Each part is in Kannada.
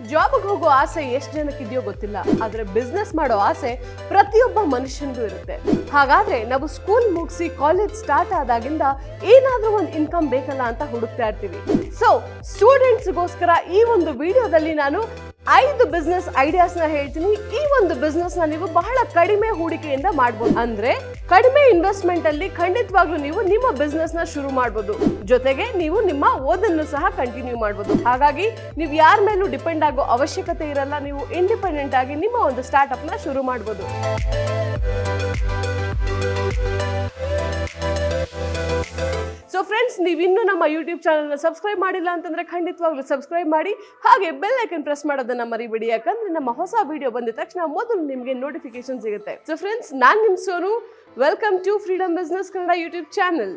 ಜಾಬ್ಗೆ ಹೋಗೋ ಆಸೆ ಎಷ್ಟು ಜನಕ್ಕೆ ಇದೆಯೋ ಗೊತ್ತಿಲ್ಲ ಆದ್ರೆ ಬಿಸ್ನೆಸ್ ಮಾಡೋ ಆಸೆ ಪ್ರತಿಯೊಬ್ಬ ಮನುಷ್ಯನಿಗೂ ಇರುತ್ತೆ ಹಾಗಾದ್ರೆ ನಾವು ಸ್ಕೂಲ್ ಮುಗಿಸಿ ಕಾಲೇಜ್ ಸ್ಟಾರ್ಟ್ ಆದಾಗಿಂದ ಏನಾದ್ರೂ ಒಂದು ಇನ್ಕಮ್ ಬೇಕಲ್ಲ ಅಂತ ಹುಡುಕ್ತಾ ಇರ್ತೀವಿ ಸೊ ಸ್ಟೂಡೆಂಟ್ಸ್ಗೋಸ್ಕರ ಈ ಒಂದು ವಿಡಿಯೋದಲ್ಲಿ ನಾನು ಐದು ಬಿಸ್ನೆಸ್ ಐಡಿಯಾಸ್ ನ ಹೇಳ್ತೀನಿ ಈ ಒಂದು ಬಿಸ್ನೆಸ್ ನ ನೀವು ಬಹಳ ಕಡಿಮೆ ಹೂಡಿಕೆಯಿಂದ ಮಾಡ್ಬೋದು ಅಂದ್ರೆ ಕಡಿಮೆ ಇನ್ವೆಸ್ಟ್ಮೆಂಟ್ ಅಲ್ಲಿ ಖಂಡಿತವಾಗ್ಲೂ ನೀವು ನಿಮ್ಮ ಬಿಸ್ನೆಸ್ ನ ಶುರು ಮಾಡ್ಬೋದು ಜೊತೆಗೆ ನೀವು ನಿಮ್ಮ ಓದನ್ನು ಸಹ ಕಂಟಿನ್ಯೂ ಮಾಡ್ಬೋದು ಹಾಗಾಗಿ ನೀವು ಯಾರ ಮೇಲೂ ಡಿಪೆಂಡ್ ಆಗೋ ಅವಶ್ಯಕತೆ ಇರಲ್ಲ ನೀವು ಇಂಡಿಪೆಂಡೆಂಟ್ ಆಗಿ ನಿಮ್ಮ ಒಂದು ಸ್ಟಾರ್ಟ್ಅಪ್ ನ ಶುರು ಮಾಡ್ಬೋದು ಸೊ ಫ್ರೆಂಡ್ಸ್ ನೀವು ಇನ್ನೂ ನಮ್ಮ ಯೂಟ್ಯೂಬ್ ಚಾನಲ್ನ ಸಬ್ಸ್ಕ್ರೈಬ್ ಮಾಡಿಲ್ಲ ಅಂತಂದ್ರೆ ಖಂಡಿತವಾಗ್ಲೂ ಸಬ್ಸ್ಕ್ರೈಬ್ ಮಾಡಿ ಹಾಗೆ ಬೆಲ್ ಐಕನ್ ಪ್ರೆಸ್ ಮಾಡೋದನ್ನ ಮರಿಬೇಡಿ ಯಾಕಂದ್ರೆ ನಮ್ಮ ಹೊಸ ವಿಡಿಯೋ ಬಂದ ತಕ್ಷಣ ಮೊದಲು ನಿಮಗೆ ನೋಟಿಫಿಕೇಶನ್ ಸಿಗುತ್ತೆ ಸೊ ಫ್ರೆಂಡ್ಸ್ ನಾನು ನಿಮ್ Sonu welcome to freedom business Kannada YouTube channel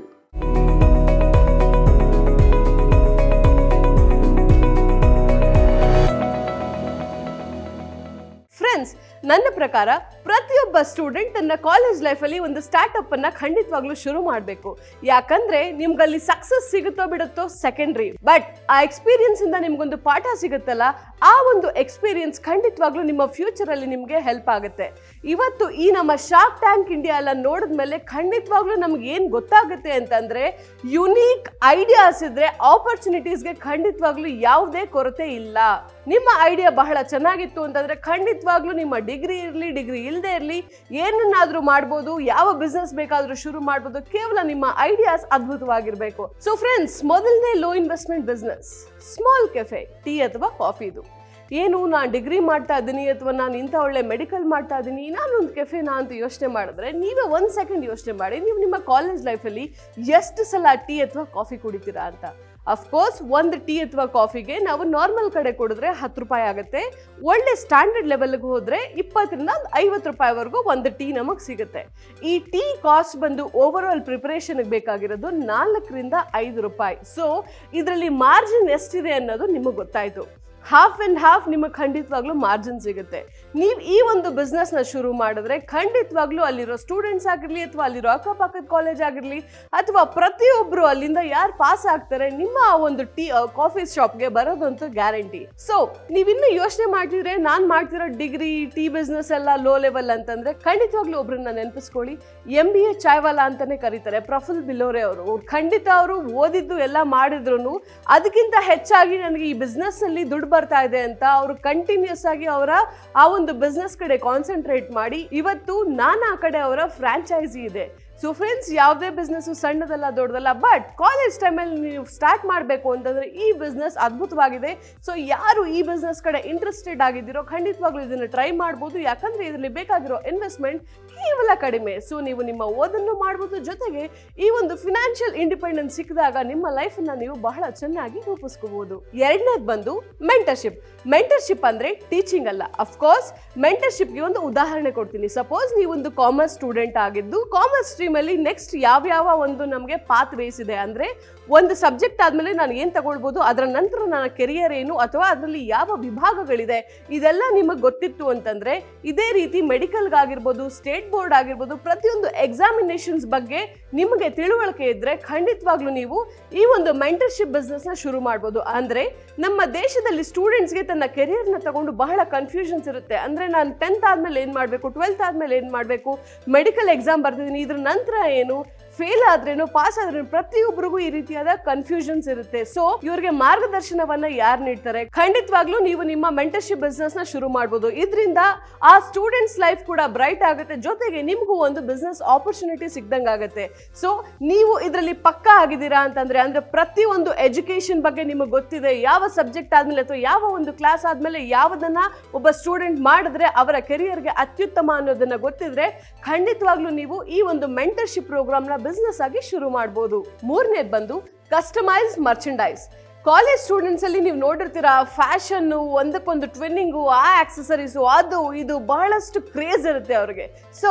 friends ನನ್ನ ಪ್ರಕಾರ ಪ್ರತಿಯೊಬ್ಬ ಸ್ಟೂಡೆಂಟ್ ತನ್ನ ಕಾಲೇಜ್ ಲೈಫಲ್ಲಿ ಒಂದು ಸ್ಟಾರ್ಟ್ಅಪ್ ಅನ್ನ ಖಂಡಿತವಾಗ್ಲೂ ಶುರು ಮಾಡಬೇಕು ಯಾಕಂದ್ರೆ ನಿಮ್ಗಲ್ಲಿ ಸಕ್ಸಸ್ ಸಿಗುತ್ತೋ ಬಿಡುತ್ತೋ ಸೆಕೆಂಡ್ರಿ ಬಟ್ ಆ ಎಕ್ಸ್ಪೀರಿಯನ್ಸ್ ಇಂದ ನಿಮ್ಗೊಂದು ಪಾಠ ಸಿಗುತ್ತಲ್ಲ ಆ ಒಂದು ಎಕ್ಸ್ಪೀರಿಯನ್ಸ್ ಖಂಡಿತವಾಗ್ಲೂ ನಿಮ್ಮ ಫ್ಯೂಚರ್ ಅಲ್ಲಿ ನಿಮ್ಗೆ ಹೆಲ್ಪ್ ಆಗುತ್ತೆ ಇವತ್ತು ಈ ನಮ್ಮ ಶಾರ್ಕ್ ಟ್ಯಾಂಕ್ ಇಂಡಿಯಾ ಎಲ್ಲ ನೋಡಿದ್ಮೇಲೆ ಖಂಡಿತವಾಗ್ಲೂ ನಮ್ಗೆ ಏನ್ ಗೊತ್ತಾಗುತ್ತೆ ಅಂತಂದ್ರೆ ಯುನೀಕ್ ಐಡಿಯಾಸ್ ಇದ್ರೆ ಆಪರ್ಚುನಿಟೀಸ್ಗೆ ಖಂಡಿತವಾಗ್ಲೂ ಯಾವುದೇ ಕೊರತೆ ಇಲ್ಲ ನಿಮ್ಮ ಐಡಿಯಾ ಬಹಳ ಚೆನ್ನಾಗಿತ್ತು ಅಂತಂದ್ರೆ ಖಂಡಿತವಾಗ್ಲೂ ನಿಮ್ಮ ಡಿಗ್ರಿ ಇರಲಿ ಡಿಗ್ರಿ ಇಲ್ಲದೆ ಇರಲಿ ಏನನ್ನಾದ್ರೂ ಮಾಡ್ಬೋದು ಯಾವ ಬಿಸ್ನೆಸ್ ಬೇಕಾದ್ರೂ ಶುರು ಮಾಡ್ಬೋದು ಕೇವಲ ನಿಮ್ಮ ಐಡಿಯಾಸ್ ಅದ್ಭುತವಾಗಿರ್ಬೇಕು ಸೊ ಫ್ರೆಂಡ್ಸ್ ಮೊದಲನೇ low investment business small cafe tea ಅಥವಾ ಕಾಫಿದು ಏನು ನಾನು ಡಿಗ್ರಿ ಮಾಡ್ತಾ ಇದ್ದೀನಿ ಅಥವಾ ನಾನು ಇಂಥ ಒಳ್ಳೆ ಮೆಡಿಕಲ್ ಮಾಡ್ತಾ ಇದ್ದೀನಿ ನಾನೊಂದು ಕೆಫೆನಾ ಅಂತ ಯೋಚನೆ ಮಾಡಿದ್ರೆ ನೀವೇ ಒಂದು ಸೆಕೆಂಡ್ ಯೋಚನೆ ಮಾಡಿ ನೀವು ನಿಮ್ಮ ಕಾಲೇಜ್ ಲೈಫಲ್ಲಿ ಎಷ್ಟು ಸಲ ಟೀ ಅಥವಾ ಕಾಫಿ ಕುಡಿತೀರಾ ಅಂತ ಅಫ್ಕೋರ್ಸ್ ಒಂದು ಟೀ ಅಥವಾ ಕಾಫಿಗೆ ನಾವು ನಾರ್ಮಲ್ ಕಡೆ ಕೊಡಿದ್ರೆ ಹತ್ತು ರೂಪಾಯಿ ಆಗುತ್ತೆ ಒಳ್ಳೆ ಸ್ಟ್ಯಾಂಡರ್ಡ್ ಲೆವೆಲ್ಗೆ ಹೋದ್ರೆ ಇಪ್ಪತ್ತರಿಂದ ಐವತ್ತು ರೂಪಾಯಿವರೆಗೂ ಒಂದು ಟೀ ನಮಗೆ ಸಿಗುತ್ತೆ ಈ ಟೀ ಕಾಸ್ಟ್ ಬಂದು ಓವರ್ ಆಲ್ ಪ್ರಿಪರೇಷನ್ಗೆ ಬೇಕಾಗಿರೋದು ನಾಲ್ಕರಿಂದ ಐದು ರೂಪಾಯಿ ಸೊ ಇದರಲ್ಲಿ ಮಾರ್ಜಿನ್ ಎಷ್ಟಿದೆ ಅನ್ನೋದು ನಿಮಗೆ ಗೊತ್ತಾಯ್ತು ಹಾಫ್ ಆ್ಯಂಡ್ ಹಾಫ್ ನಿಮಗೆ ಖಂಡಿತವಾಗ್ಲೂ ಮಾರ್ಜಿನ್ ಸಿಗುತ್ತೆ ನೀವು ಈ ಒಂದು ಬಿಸ್ನೆಸ್ನ ಶುರು ಮಾಡಿದ್ರೆ ಖಂಡಿತವಾಗ್ಲೂ ಅಲ್ಲಿರೋ ಸ್ಟೂಡೆಂಟ್ಸ್ ಆಗಿರಲಿ ಅಥವಾ ಅಲ್ಲಿರೋ ಅಕ್ಕಪಕ್ಕದ ಕಾಲೇಜ್ ಆಗಿರಲಿ ಅಥವಾ ಪ್ರತಿಯೊಬ್ಬರು ಅಲ್ಲಿಂದ ಯಾರು ಪಾಸ್ ಆಗ್ತಾರೆ ನಿಮ್ಮ ಆ ಒಂದು ಟೀ ಕಾಫಿ ಶಾಪ್ಗೆ ಬರೋದಂತೂ ಗ್ಯಾರಂಟಿ ಸೊ ನೀವಿನ್ನೂ ಯೋಚನೆ ಮಾಡ್ತಿದ್ರೆ ನಾನು ಮಾಡ್ತಿರೋ ಡಿಗ್ರಿ ಟೀ ಬಿಸ್ನೆಸ್ ಎಲ್ಲ ಲೋ ಲೆವೆಲ್ ಅಂತಂದ್ರೆ ಖಂಡಿತವಾಗ್ಲೂ ಒಬ್ರನ್ನ ನೆನಪಿಸ್ಕೊಳ್ಳಿ ಎಂ ಬಿ ಎ ಚಾಯ್ವಾಲಾ ಅಂತಾನೆ ಕರೀತಾರೆ ಪ್ರಫುಲ್ ಬಿಲೋರೆ ಅವರು ಖಂಡಿತ ಅವರು ಓದಿದ್ದು ಎಲ್ಲ ಮಾಡಿದ್ರು ಅದಕ್ಕಿಂತ ಹೆಚ್ಚಾಗಿ ನನಗೆ ಈ ಬಿಸ್ನೆಸ್ ಅಲ್ಲಿ ದುಡ್ಡು ಬರ್ತಾ ಇದೆ ಅಂತ ಅವರು ಕಂಟಿನ್ಯೂಸ್ ಆಗಿ ಅವರ ಆ ಒಂದು ಬಿಸ್ನೆಸ್ ಕಡೆ ಕಾನ್ಸಂಟ್ರೇಟ್ ಮಾಡಿ ಇವತ್ತು ನಾನಾ ಕಡೆ ಅವರ ಫ್ರಾಂಚೈಸಿ ಇದೆ ಸೊ ಫ್ರೆಂಡ್ಸ್ ಯಾವುದೇ ಬಿಸ್ನೆಸ್ ಸಣ್ಣದಲ್ಲ ದೊಡ್ಡದಲ್ಲ ಬಟ್ ಕಾಲೇಜ್ ಟೈಮಲ್ಲಿ ನೀವು ಸ್ಟಾರ್ಟ್ ಮಾಡಬೇಕು ಅಂತಂದ್ರೆ ಈ ಬಿಸ್ನೆಸ್ ಅದ್ಭುತವಾಗಿದೆ ಸೊ ಯಾರು ಈ ಬಿಸ್ನೆಸ್ ಕಡೆ ಇಂಟ್ರೆಸ್ಟೆಡ್ ಆಗಿದ್ದೀರೋ ಖಂಡಿತವಾಗ್ಲೂ ಇದನ್ನು ಟ್ರೈ ಮಾಡ್ಬೋದು ಯಾಕಂದ್ರೆ ಇದರಲ್ಲಿ ಬೇಕಾಗಿರೋ ಇನ್ವೆಸ್ಟ್ಮೆಂಟ್ ಕೇವಲ ಕಡಿಮೆ ಸೊ ನೀವು ನಿಮ್ಮ ಓದನ್ನು ಮಾಡ್ಬೋದು ಜೊತೆಗೆ ಈ ಒಂದು ಫಿನಾನ್ಷಿಯಲ್ ಇಂಡಿಪೆಂಡೆನ್ಸ್ ಸಿಕ್ಕಿದಾಗ ನಿಮ್ಮ ಲೈಫನ್ನ ನೀವು ಬಹಳ ಚೆನ್ನಾಗಿ ರೂಪಿಸ್ಕೋಬಹುದು ಎರಡನೇದು ಬಂದು ಮೆಂಟರ್ಶಿಪ್ ಮೆಂಟರ್ಶಿಪ್ ಅಂದ್ರೆ ಟೀಚಿಂಗ್ ಅಲ್ಲ ಅಫ್ಕೋರ್ಸ್ ಮೆಂಟರ್ಶಿಪ್ಗೆ ಒಂದು ಉದಾಹರಣೆ ಕೊಡ್ತೀನಿ ಸಪೋಸ್ ನೀವು ಒಂದು ಕಾಮರ್ಸ್ ಸ್ಟೂಡೆಂಟ್ ಆಗಿದ್ದು ಕಾಮರ್ಸ್ ಸ್ಟ್ರೀಮಲ್ಲಿ ನೆಕ್ಸ್ಟ್ ಯಾವ್ಯಾವ ಒಂದು ನಮಗೆ ಪಾತ್ ವೇಸ್ ಇದೆ ಅಂದ್ರೆ ಒಂದು ಸಬ್ಜೆಕ್ಟ್ ಆದ್ಮೇಲೆ ನಾನು ಏನು ತಗೊಳ್ಬೋದು ಅದರ ನಂತರ ನನ್ನ ಕೆರಿಯರ್ ಏನು ಅಥವಾ ಅದರಲ್ಲಿ ಯಾವ ವಿಭಾಗಗಳಿದೆ ಇದೆಲ್ಲ ನಿಮಗೆ ಗೊತ್ತಿತ್ತು ಅಂತಂದ್ರೆ ಇದೇ ರೀತಿ ಮೆಡಿಕಲ್ಗಾಗಿರ್ಬೋದು ಸ್ಟೇಟ್ ಬೋರ್ಡ್ ಆಗಿರ್ಬೋದು ಪ್ರತಿಯೊಂದು ಎಕ್ಸಾಮಿನೇಷನ್ಸ್ ಬಗ್ಗೆ ನಿಮಗೆ ತಿಳುವಳಿಕೆ ಇದ್ರೆ ಖಂಡಿತವಾಗ್ಲೂ ನೀವು ಈ ಒಂದು ಮೆಂಟರ್ಶಿಪ್ ಬಿಸ್ನೆಸ್ನ ಶುರು ಮಾಡ್ಬೋದು ಅಂದ್ರೆ ನಮ್ಮ ದೇಶದಲ್ಲಿ ಸ್ಟೂಡೆಂಟ್ಸ್ಗೆ ತನ್ನ ಕೆರಿಯರ್ನ ತಗೊಂಡು ಬಹಳ ಕನ್ಫ್ಯೂಷನ್ಸ್ ಇರುತ್ತೆ ಅಂದ್ರೆ ನಾನು ಟೆಂತ್ ಆದ್ಮೇಲೆ ಏನು ಮಾಡಬೇಕು ಟ್ವೆಲ್ತ್ ಆದ್ಮೇಲೆ ಏನು ಮಾಡಬೇಕು ಮೆಡಿಕಲ್ ಎಕ್ಸಾಮ್ ಬರ್ತಿದ್ದೀನಿ ಇದ್ರ ನಂತರ ಏನು ಫೇಲ್ ಆದ್ರೇನು ಪಾಸ್ ಆದ್ರೇನು ಪ್ರತಿಯೊಬ್ಬರಿಗೂ ಈ ರೀತಿಯಾದ ಕನ್ಫ್ಯೂಷನ್ಸ್ ಇರುತ್ತೆ ಸೊ ಇವ್ರಿಗೆ ಮಾರ್ಗದರ್ಶನವನ್ನ ಯಾರು ನೀಡ್ತಾರೆ ಖಂಡಿತವಾಗ್ಲೂ ನೀವು ನಿಮ್ಮ ಮೆಂಟರ್ಶಿಪ್ ಬಿಸ್ನೆಸ್ ನ ಶುರು ಮಾಡ್ಬೋದು ಇದರಿಂದ ಆ ಸ್ಟೂಡೆಂಟ್ಸ್ ಲೈಫ್ ಕೂಡ ಬ್ರೈಟ್ ಆಗುತ್ತೆ ಜೊತೆಗೆ ನಿಮಗೂ ಒಂದು ಬಿಸ್ನೆಸ್ ಆಪರ್ಚುನಿಟಿ ಸಿಗ್ದಂಗಾಗತ್ತೆ ಸೊ ನೀವು ಇದರಲ್ಲಿ ಪಕ್ಕ ಆಗಿದ್ದೀರಾ ಅಂತಂದ್ರೆ ಅಂದ್ರೆ ಪ್ರತಿಯೊಂದು ಎಜುಕೇಶನ್ ಬಗ್ಗೆ ನಿಮಗೆ ಗೊತ್ತಿದೆ ಯಾವ ಸಬ್ಜೆಕ್ಟ್ ಆದ್ಮೇಲೆ ಅಥವಾ ಯಾವ ಒಂದು ಕ್ಲಾಸ್ ಆದ್ಮೇಲೆ ಯಾವುದನ್ನ ಒಬ್ಬ ಸ್ಟೂಡೆಂಟ್ ಮಾಡಿದ್ರೆ ಅವರ ಕೆರಿಯರ್ಗೆ ಅತ್ಯುತ್ತಮ ಅನ್ನೋದನ್ನ ಗೊತ್ತಿದ್ರೆ ಖಂಡಿತವಾಗ್ಲೂ ನೀವು ಈ ಒಂದು ಮೆಂಟರ್ಶಿಪ್ ಪ್ರೋಗ್ರಾಮ್ನ ಬಿಸ್ನೆಸ್ ಆಗಿ ಶುರು ಮಾಡ್ಬೋದು ಮೂರನೇದು ಬಂದು ಕಸ್ಟಮೈಸ್ ಮರ್ಚೆಂಡೈಸ್ ಕಾಲೇಜ್ ಸ್ಟೂಡೆಂಟ್ಸ್ ಅಲ್ಲಿ ನೀವು ನೋಡಿರ್ತೀರಾ ಫ್ಯಾಷನ್ ಒಂದಕ್ಕೊಂದು ಟ್ವಿನ್ನಿಂಗು ಆ ಆಕ್ಸಸರೀಸು ಅದು ಇದು ಬಹಳಷ್ಟು ಕ್ರೇಜ್ ಇರುತ್ತೆ ಅವ್ರಿಗೆ ಸೊ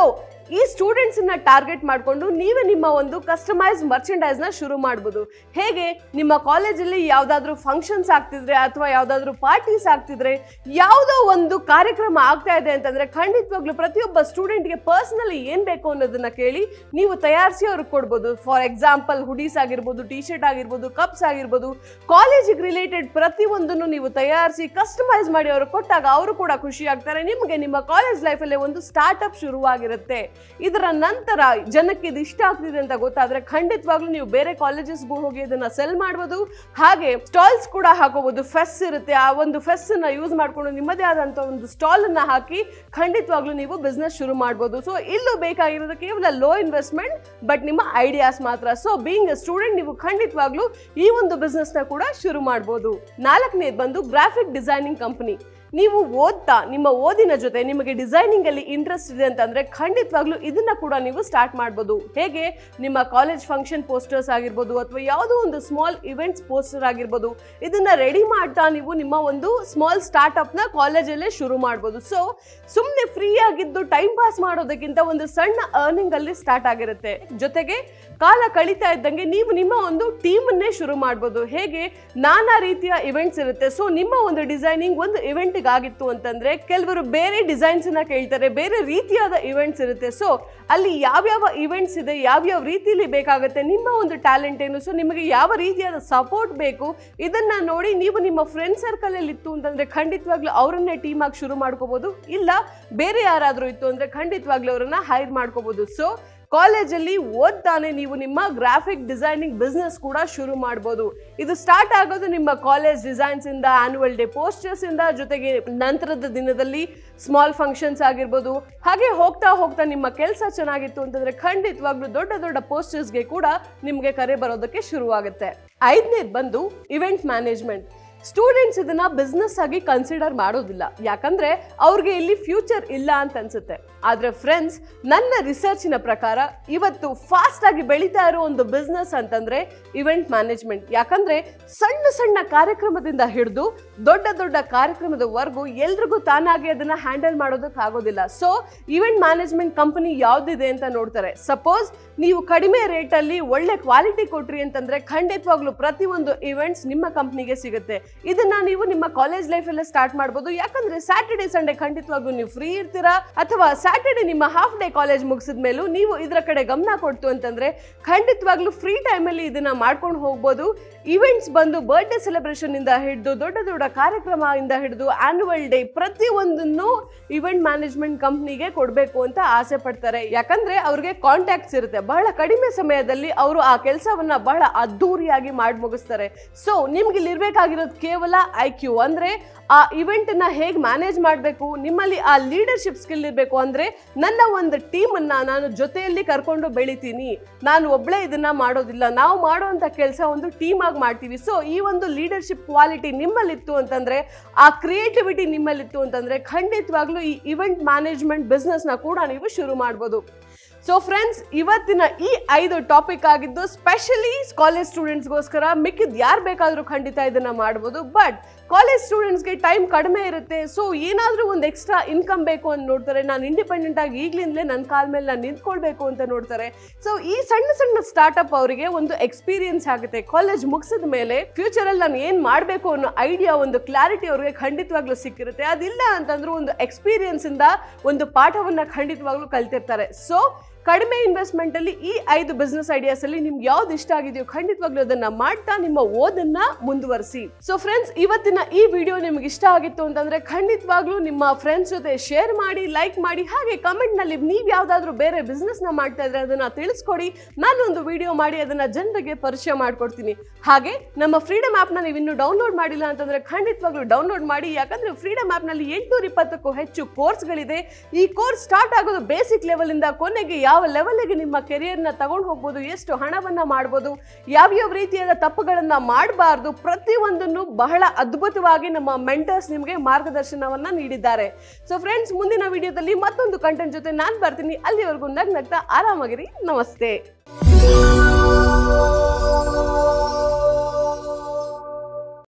ಈ ಸ್ಟೂಡೆಂಟ್ಸ್ ನ ಟಾರ್ಗೆಟ್ ಮಾಡಿಕೊಂಡು ನೀವೇ ನಿಮ್ಮ ಒಂದು ಕಸ್ಟಮೈಸ್ ಮರ್ಚೆಂಡೈಸ್ ನ ಶುರು ಮಾಡ್ಬೋದು ಹೇಗೆ ನಿಮ್ಮ ಕಾಲೇಜಲ್ಲಿ ಯಾವ್ದಾದ್ರು ಫಂಕ್ಷನ್ಸ್ ಆಗ್ತಿದ್ರೆ ಅಥವಾ ಯಾವ್ದಾದ್ರು ಪಾರ್ಟೀಸ್ ಆಗ್ತಿದ್ರೆ ಯಾವುದೋ ಒಂದು ಕಾರ್ಯಕ್ರಮ ಆಗ್ತಾ ಇದೆ ಅಂತಂದ್ರೆ ಖಂಡಿತವಾಗ್ಲೂ ಪ್ರತಿಯೊಬ್ಬ ಸ್ಟೂಡೆಂಟ್ಗೆ ಪರ್ಸನಲಿ ಏನ್ ಬೇಕು ಅನ್ನೋದನ್ನ ಕೇಳಿ ನೀವು ತಯಾರಿಸಿ ಅವ್ರಿಗೆ ಕೊಡ್ಬೋದು ಫಾರ್ ಎಕ್ಸಾಂಪಲ್ ಹುಡೀಸ್ ಆಗಿರ್ಬೋದು ಟಿ ಶರ್ಟ್ ಆಗಿರ್ಬೋದು ಕಪ್ಸ್ ಆಗಿರ್ಬೋದು ಕಾಲೇಜಿಗೆ ರಿಲೇಟೆಡ್ ಪ್ರತಿಯೊಂದನ್ನು ನೀವು ತಯಾರಿಸಿ ಕಸ್ಟಮೈಸ್ ಮಾಡಿ ಅವ್ರಿಗೆ ಕೊಟ್ಟಾಗ ಅವರು ಕೂಡ ಖುಷಿ ಆಗ್ತಾರೆ ನಿಮಗೆ ನಿಮ್ಮ ಕಾಲೇಜ್ ಲೈಫಲ್ಲಿ ಒಂದು ಸ್ಟಾರ್ಟ್ಅಪ್ ಶುರುವಾಗಿರುತ್ತೆ ಇದರ ನಂತರ ಜನಕ್ಕೆ ಇದು ಇಷ್ಟ ಆಗ್ತಿದೆ ಅಂತ ಗೊತ್ತಾದ್ರೆ ಖಂಡಿತವಾಗ್ಲೂ ನೀವು ಬೇರೆ ಕಾಲೇಜಸ್ಗೂ ಹೋಗಿ ಇದನ್ನ ಸೆಲ್ ಮಾಡ್ಬೋದು ಹಾಗೆ ಸ್ಟಾಲ್ಸ್ ಕೂಡ ಹಾಕೋಬಹುದು ಫೆಸ್ ಇರುತ್ತೆ ಆ ಒಂದು ಫೆಸ್ ನ ಯೂಸ್ ಮಾಡ್ಕೊಂಡು ನಿಮ್ಮದೇ ಆದಂತ ಒಂದು ಸ್ಟಾಲ್ ಅನ್ನ ಹಾಕಿ ಖಂಡಿತವಾಗ್ಲೂ ನೀವು ಬಿಸ್ನೆಸ್ ಶುರು ಮಾಡ್ಬೋದು ಸೊ ಇಲ್ಲೂ ಬೇಕಾಗಿರೋದು ಕೇವಲ ಲೋ ಇನ್ವೆಸ್ಟ್ಮೆಂಟ್ ಬಟ್ ನಿಮ್ಮ ಐಡಿಯಾಸ್ ಮಾತ್ರ ಸೊ ಬೀಯಿಂಗ್ ಎ ಸ್ಟೂಡೆಂಟ್ ನೀವು ಖಂಡಿತವಾಗ್ಲೂ ಈ ಒಂದು ಬಿಸ್ನೆಸ್ ನ ಕೂಡ ಶುರು ಮಾಡ್ಬೋದು ನಾಲ್ಕನೇದು ಬಂದು ಗ್ರಾಫಿಕ್ ಡಿಸೈನಿಂಗ್ ಕಂಪನಿ ನೀವು ಓದ್ತಾ ನಿಮ್ಮ ಓದಿನ ಜೊತೆ ನಿಮಗೆ ಡಿಸೈನಿಂಗ್ ಅಲ್ಲಿ ಇಂಟ್ರೆಸ್ಟ್ ಇದೆ ಅಂತಂದ್ರೆ ಖಂಡಿತವಾಗ್ಲೂ ಇದನ್ನ ಕೂಡ ನೀವು ಸ್ಟಾರ್ಟ್ ಮಾಡ್ಬೋದು ಹೇಗೆ ನಿಮ್ಮ ಕಾಲೇಜ್ ಫಂಕ್ಷನ್ ಪೋಸ್ಟರ್ಸ್ ಆಗಿರ್ಬೋದು ಅಥವಾ ಯಾವುದೋ ಒಂದು ಸ್ಮಾಲ್ ಇವೆಂಟ್ಸ್ ಪೋಸ್ಟರ್ ಆಗಿರ್ಬೋದು ಇದನ್ನ ರೆಡಿ ಮಾಡ್ತಾ ನೀವು ನಿಮ್ಮ ಒಂದು ಸ್ಮಾಲ್ ಸ್ಟಾರ್ಟ್ಅಪ್ ನ ಕಾಲೇಜಲ್ಲೇ ಶುರು ಮಾಡ್ಬೋದು ಸೊ ಸುಮ್ಮನೆ ಫ್ರೀ ಆಗಿದ್ದು ಟೈಮ್ ಪಾಸ್ ಮಾಡೋದಕ್ಕಿಂತ ಒಂದು ಸಣ್ಣ ಅರ್ನಿಂಗ್ ಅಲ್ಲಿ ಸ್ಟಾರ್ಟ್ ಆಗಿರುತ್ತೆ ಜೊತೆಗೆ ಕಾಲ ಕಳೀತಾ ಇದ್ದಂಗೆ ನೀವು ನಿಮ್ಮ ಒಂದು ಟೀಮ್ ಅನ್ನೇ ಶುರು ಮಾಡ್ಬೋದು ಹೇಗೆ ನಾನಾ ರೀತಿಯ ಇವೆಂಟ್ಸ್ ಇರುತ್ತೆ ಸೊ ನಿಮ್ಮ ಒಂದು ಡಿಸೈನಿಂಗ್ ಒಂದು ಇವೆಂಟ್ ಆಗಿತ್ತು ಅಂತಂದ್ರೆ ಕೆಲವರು ಬೇರೆ ಡಿಸೈನ್ಸ್ ನ ಕೇಳ್ತಾರೆ ಬೇರೆ ರೀತಿಯಾದ ಇವೆಂಟ್ಸ್ ಇರುತ್ತೆ ಸೊ ಅಲ್ಲಿ ಯಾವ್ಯಾವ ಇವೆಂಟ್ಸ್ ಇದೆ ಯಾವ್ಯಾವ ರೀತಿಯಲ್ಲಿ ಬೇಕಾಗುತ್ತೆ ನಿಮ್ಮ ಒಂದು ಟ್ಯಾಲೆಂಟ್ ಏನು ಸೊ ನಿಮಗೆ ಯಾವ ರೀತಿಯಾದ ಸಪೋರ್ಟ್ ಬೇಕು ಇದನ್ನ ನೋಡಿ ನೀವು ನಿಮ್ಮ ಫ್ರೆಂಡ್ ಸರ್ಕಲ್ ಅಲ್ಲಿ ಇತ್ತು ಅಂತಂದ್ರೆ ಖಂಡಿತವಾಗ್ಲೂ ಅವರನ್ನೇ ಟೀಮ್ ಆಗಿ ಶುರು ಮಾಡ್ಕೋಬಹುದು ಇಲ್ಲ ಬೇರೆ ಯಾರಾದ್ರೂ ಇತ್ತು ಅಂದ್ರೆ ಖಂಡಿತವಾಗ್ಲೂ ಅವರನ್ನ ಹೈರ್ ಮಾಡ್ಕೋಬಹುದು ಸೊ ಕಾಲೇಜಲ್ಲಿ ಓದ್ತಾನೆ ನೀವು ನಿಮ್ಮ ಗ್ರಾಫಿಕ್ ಡಿಸೈನಿಂಗ್ ಬಿಸ್ನೆಸ್ ಕೂಡ ಶುರು ಮಾಡ್ಬೋದು ಇದು ಸ್ಟಾರ್ಟ್ ಆಗೋದು ನಿಮ್ಮ ಕಾಲೇಜ್ ಡಿಸೈನ್ಸ್ ಇಂದ ಆನ್ಯುವಲ್ ಡೇ ಪೋಸ್ಟರ್ಸ್ ಇಂದ ಜೊತೆಗೆ ನಂತರದ ದಿನದಲ್ಲಿ ಸ್ಮಾಲ್ ಫಂಕ್ಷನ್ಸ್ ಆಗಿರ್ಬೋದು ಹಾಗೆ ಹೋಗ್ತಾ ಹೋಗ್ತಾ ನಿಮ್ಮ ಕೆಲಸ ಚೆನ್ನಾಗಿತ್ತು ಅಂತಂದ್ರೆ ಖಂಡಿತವಾಗ್ಲೂ ದೊಡ್ಡ ದೊಡ್ಡ ಪೋಸ್ಟರ್ಸ್ಗೆ ಕೂಡ ನಿಮಗೆ ಕರೆ ಬರೋದಕ್ಕೆ ಶುರುವಾಗುತ್ತೆ ಐದನೇದು ಬಂದು ಇವೆಂಟ್ ಮ್ಯಾನೇಜ್ಮೆಂಟ್ ಸ್ಟೂಡೆಂಟ್ಸ್ ಇದನ್ನ ಬಿಸ್ನೆಸ್ ಆಗಿ ಕನ್ಸಿಡರ್ ಮಾಡೋದಿಲ್ಲ ಯಾಕಂದ್ರೆ ಅವ್ರಿಗೆ ಇಲ್ಲಿ ಫ್ಯೂಚರ್ ಇಲ್ಲ ಅಂತ ಅನ್ಸುತ್ತೆ ಆದ್ರೆ ಫ್ರೆಂಡ್ಸ್ ನನ್ನ ರಿಸರ್ಚಿನ ಪ್ರಕಾರ ಇವತ್ತು ಫಾಸ್ಟ್ ಆಗಿ ಬೆಳೀತಾ ಇರೋ ಒಂದು ಬಿಸ್ನೆಸ್ ಅಂತಂದ್ರೆ ಇವೆಂಟ್ ಮ್ಯಾನೇಜ್ಮೆಂಟ್ ಯಾಕಂದ್ರೆ ಸಣ್ಣ ಸಣ್ಣ ಕಾರ್ಯಕ್ರಮದಿಂದ ಹಿಡಿದು ದೊಡ್ಡ ದೊಡ್ಡ ಕಾರ್ಯಕ್ರಮದವರೆಗೂ ಎಲ್ರಿಗೂ ತಾನಾಗಿ ಅದನ್ನ ಹ್ಯಾಂಡಲ್ ಮಾಡೋದಕ್ಕೆ ಆಗೋದಿಲ್ಲ ಸೊ ಇವೆಂಟ್ ಮ್ಯಾನೇಜ್ಮೆಂಟ್ ಕಂಪನಿ ಯಾವ್ದಿದೆ ಅಂತ ನೋಡ್ತಾರೆ ಸಪೋಸ್ ನೀವು ಕಡಿಮೆ ರೇಟಲ್ಲಿ ಒಳ್ಳೆ ಕ್ವಾಲಿಟಿ ಕೊಟ್ರಿ ಅಂತಂದ್ರೆ ಖಂಡಿತವಾಗ್ಲೂ ಪ್ರತಿಯೊಂದು ಇವೆಂಟ್ಸ್ ನಿಮ್ಮ ಕಂಪ್ನಿಗೆ ಸಿಗುತ್ತೆ ಇದನ್ನ ನೀವು ನಿಮ್ಮ ಕಾಲೇಜ್ ಲೈಫಲ್ಲೇ ಸ್ಟಾರ್ಟ್ ಮಾಡ್ಬೋದು ಯಾಕಂದ್ರೆ ಸ್ಯಾಟರ್ಡೆ ಸಂಡೇ ಖಂಡಿತವಾಗ್ಲೂ ನೀವು ಫ್ರೀ ಇರ್ತೀರಾ ಅಥವಾ ಸ್ಯಾಟರ್ಡೆ ನಿಮ್ಮ ಹಾಫ್ ಡೇ ಕಾಲೇಜ್ ಮುಗಿಸಿದ ಮೇಲೂ ನೀವು ಇದರ ಕಡೆ ಗಮನ ಕೊಡ್ತು ಅಂತಂದ್ರೆ ಖಂಡಿತವಾಗ್ಲೂ ಫ್ರೀ ಟೈಮಲ್ಲಿ ಇದನ್ನ ಮಾಡ್ಕೊಂಡು ಹೋಗ್ಬೋದು ಇವೆಂಟ್ಸ್ ಬಂದು ಬರ್ಡೇ ಸೆಲೆಬ್ರೇಷನ್ ಇಂದ ಹಿಡಿದು ದೊಡ್ಡ ದೊಡ್ಡ ಕಾರ್ಯಕ್ರಮ ಇಂದ ಹಿಡಿದು ಆನ್ಯುವಲ್ ಡೇ ಪ್ರತಿಯೊಂದನ್ನು ಇವೆಂಟ್ ಮ್ಯಾನೇಜ್ಮೆಂಟ್ ಕಂಪ್ನಿಗೆ ಕೊಡಬೇಕು ಅಂತ ಆಸೆ ಪಡ್ತಾರೆ ಯಾಕಂದ್ರೆ ಅವ್ರಿಗೆ ಕಾಂಟ್ಯಾಕ್ಟ್ಸ್ ಇರುತ್ತೆ ಬಹಳ ಕಡಿಮೆ ಸಮಯದಲ್ಲಿ ಅವರು ಆ ಕೆಲಸವನ್ನ ಬಹಳ ಅದ್ದೂರಿಯಾಗಿ ಮಾಡಿ ಮುಗಿಸ್ತಾರೆ ಸೊ ನಿಮ್ಗೆ ಇಲ್ಲಿ ಇರ್ಬೇಕಾಗಿರೋದು ಕೇವಲ ಐ ಕ್ಯೂ ಅಂದ್ರೆ ಆ ಇವೆಂಟ್ ನ ಹೇಗೆ ಮ್ಯಾನೇಜ್ ಮಾಡಬೇಕು ನಿಮ್ಮಲ್ಲಿ ಆ ಲೀಡರ್ಶಿಪ್ ಸ್ಕಿಲ್ ಇರಬೇಕು ಅಂದ್ರೆ ನನ್ನ ಒಂದು ಟೀಮ್ ಅನ್ನ ನಾನು ಜೊತೆಯಲ್ಲಿ ಕರ್ಕೊಂಡು ಬೆಳಿತೀನಿ ನಾನು ಒಬ್ಳೆ ಇದನ್ನ ಮಾಡೋದಿಲ್ಲ ನಾವು ಮಾಡುವಂತ ಕೆಲಸ ಒಂದು ಟೀಮ್ ಆಗಿ ಮಾಡ್ತೀವಿ ಸೊ ಈ ಒಂದು ಲೀಡರ್ಶಿಪ್ ಕ್ವಾಲಿಟಿ ನಿಮ್ಮಲ್ಲಿತ್ತು ಅಂತಂದ್ರೆ ಆ ಕ್ರಿಯೇಟಿವಿಟಿ ನಿಮ್ಮಲ್ಲಿತ್ತು ಅಂತಂದ್ರೆ ಖಂಡಿತವಾಗ್ಲೂ ಈ ಇವೆಂಟ್ ಮ್ಯಾನೇಜ್ಮೆಂಟ್ ಬಿಸ್ನೆಸ್ ನ ಕೂಡ ನೀವು ಶುರು ಮಾಡ್ಬೋದು ಸೊ ಫ್ರೆಂಡ್ಸ್ ಇವತ್ತಿನ ಈ ಐದು ಟಾಪಿಕ್ ಆಗಿದ್ದು ಸ್ಪೆಷಲಿ ಕಾಲೇಜ್ ಸ್ಟೂಡೆಂಟ್ಸ್ಗೋಸ್ಕರ ಮಿಕ್ಕಿದ್ ಯಾರು ಬೇಕಾದರೂ ಖಂಡಿತ ಇದನ್ನ ಮಾಡ್ಬೋದು ಬಟ್ ಕಾಲೇಜ್ ಸ್ಟೂಡೆಂಟ್ಸ್ಗೆ ಟೈಮ್ ಕಡಿಮೆ ಇರುತ್ತೆ ಸೊ ಏನಾದರೂ ಒಂದು ಎಕ್ಸ್ಟ್ರಾ ಇನ್ಕಮ್ ಬೇಕು ಅಂತ ನೋಡ್ತಾರೆ ನಾನು ಇಂಡಿಪೆಂಡೆಂಟ್ ಆಗಿ ಈಗಲಿಂದಲೇ ನನ್ನ ಕಾಲ ಮೇಲೆ ನಾನು ನಿಂತ್ಕೊಳ್ಬೇಕು ಅಂತ ನೋಡ್ತಾರೆ ಸೊ ಈ ಸಣ್ಣ ಸಣ್ಣ ಸ್ಟಾರ್ಟ್ಅಪ್ ಅವರಿಗೆ ಒಂದು ಎಕ್ಸ್ಪೀರಿಯನ್ಸ್ ಆಗುತ್ತೆ ಕಾಲೇಜ್ ಮುಗಿಸಿದ ಮೇಲೆ ಫ್ಯೂಚರಲ್ಲಿ ನಾನು ಏನು ಮಾಡಬೇಕು ಅನ್ನೋ ಐಡಿಯಾ ಒಂದು ಕ್ಲಾರಿಟಿ ಅವ್ರಿಗೆ ಖಂಡಿತವಾಗ್ಲೂ ಸಿಕ್ಕಿರುತ್ತೆ ಅದಿಲ್ಲ ಅಂತಂದ್ರೂ ಒಂದು ಎಕ್ಸ್ಪೀರಿಯನ್ಸ್ ಇಂದ ಒಂದು ಪಾಠವನ್ನ ಖಂಡಿತವಾಗ್ಲೂ ಕಲ್ತಿರ್ತಾರೆ ಸೊ ಕಡಿಮೆ ಇನ್ವೆಸ್ಟ್ಮೆಂಟ್ ಅಲ್ಲಿ ಈ ಐದು ಬಿಸ್ನೆಸ್ ಐಡಿಯಾಸ್ ಅಲ್ಲಿ ನಿಮ್ಗೆ ಯಾವ್ದು ಇಷ್ಟ ಆಗಿದೆಯೋ ಖಂಡಿತವಾಗ್ಲೂ ಅದನ್ನ ಮಾಡ್ತಾ ನಿಮ್ಮ ಓದನ್ನ ಮುಂದುವರಿಸಿ ಸೊ ಫ್ರೆಂಡ್ಸ್ ಇವತ್ತಿನ ಈ ವಿಡಿಯೋ ನಿಮ್ಗೆ ಇಷ್ಟ ಆಗಿತ್ತು ಅಂತಂದ್ರೆ ಖಂಡಿತವಾಗ್ಲೂ ನಿಮ್ಮ ಫ್ರೆಂಡ್ಸ್ ಜೊತೆ ಶೇರ್ ಮಾಡಿ ಲೈಕ್ ಮಾಡಿ ಹಾಗೆ ಕಮೆಂಟ್ ನಲ್ಲಿ ನೀವು ಯಾವ್ದಾದ್ರು ಬೇರೆ ಬಿಸ್ನೆಸ್ ನ ಮಾಡ್ತಾ ಇದ್ರೆ ಅದನ್ನ ತಿಳಿಸ್ಕೊಡಿ ನಾನೊಂದು ವಿಡಿಯೋ ಮಾಡಿ ಅದನ್ನ ಜನರಿಗೆ ಪರಿಚಯ ಮಾಡ್ಕೊಡ್ತೀನಿ ಹಾಗೆ ನಮ್ಮ ಫ್ರೀಡಮ್ ಆಪ್ ನ ನೀವು ಇನ್ನೂ ಡೌನ್ಲೋಡ್ ಮಾಡಿಲ್ಲ ಅಂತಂದ್ರೆ ಖಂಡಿತವಾಗ್ಲೂ ಡೌನ್ಲೋಡ್ ಮಾಡಿ ಯಾಕಂದ್ರೆ ಫ್ರೀಡಮ್ ಆಪ್ ನಲ್ಲಿ ಎಂಟುನೂರ ಇಪ್ಪತ್ತಕ್ಕೂ ಹೆಚ್ಚು ಕೋರ್ಸ್ಗಳಿದೆ ಈ ಕೋರ್ಸ್ ಸ್ಟಾರ್ಟ್ ಆಗೋದು ಬೇಸಿಕ್ ಲೆವೆಲ್ ಇಂದ ಕೊನೆಗೆ ಯಾವ ಲೆವೆಲ್ಗೆ ನಿಮ್ಮ ಕೆರಿಯರ್ನ ತಗೊಂಡು ಹೋಗ್ಬೋದು ಎಷ್ಟು ಹಣವನ್ನ ಮಾಡ್ಬೋದು ಯಾವ್ಯಾವ ರೀತಿಯಾದ ತಪ್ಪುಗಳನ್ನ ಮಾಡಬಾರ್ದು ಪ್ರತಿಯೊಂದನ್ನು ಬಹಳ ಅದ್ಭುತವಾಗಿ ನಮ್ಮ ಮೆಂಟರ್ಸ್ ನಿಮಗೆ ಮಾರ್ಗದರ್ಶನವನ್ನ ನೀಡಿದ್ದಾರೆ ಸೊ ಫ್ರೆಂಡ್ಸ್ ಮುಂದಿನ ವಿಡಿಯೋದಲ್ಲಿ ಮತ್ತೊಂದು ಕಂಟೆಂಟ್ ಜೊತೆ ನಾನು ಬರ್ತೀನಿ ಅಲ್ಲಿವರೆಗೂ ನಗ್ ನಗ್ತಾ ಆರಾಮಾಗಿರಿ ನಮಸ್ತೆ